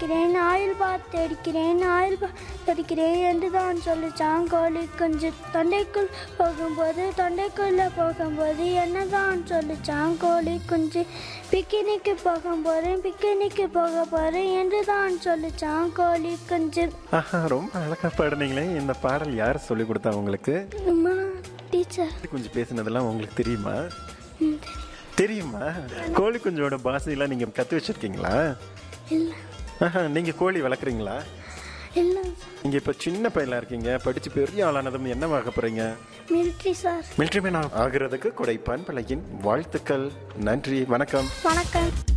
அடிக்கிறேன் oil bath அடிக்கிறேன் oil bath அடிக்கிறேன் என்று தான் சொல்லிச்சான் கோழி குஞ்சு தொண்டைக்குள் போகும்போது தொண்டைக்குள்ளே போகும்போது என்ன தான் சொல்லிச்சான் கோழி குஞ்சு பிக்கினிக்கு போகும்போது பிக்கினிக்கு போக போகிறேன் என்று தான் சொல்லிச்சான் கோழி குஞ்சு ஆஹா ரொம்ப அழகா பாடுனீங்களே இந்த பாடல் யார் சொல்லி கொடுத்தா உங்களுக்கு அம்மா டீச்சர் கொஞ்சம் பேசினதெல்லாம் உங்களுக்கு தெரியுமா தெரியுமா கோழி குஞ்சோட பாஷையெல்லாம் நீங்க கத்து வச்சிருக்கீங்களா இல்லை ஆஹா நீங்க கோழி வளர்க்குறீங்களா இல்லை நீங்க இப்ப சின்ன பையலா இருக்கீங்க படிச்சு பெரிய ஆளானதும் என்ன ஆக போறீங்க மிலிட்ரி சார் மிலிட்ரி மேன் ஆகிறதுக்கு கொடைப்பான் பிள்ளையின் வாழ்த்துக்கள் நன்றி வணக்கம் வணக்கம்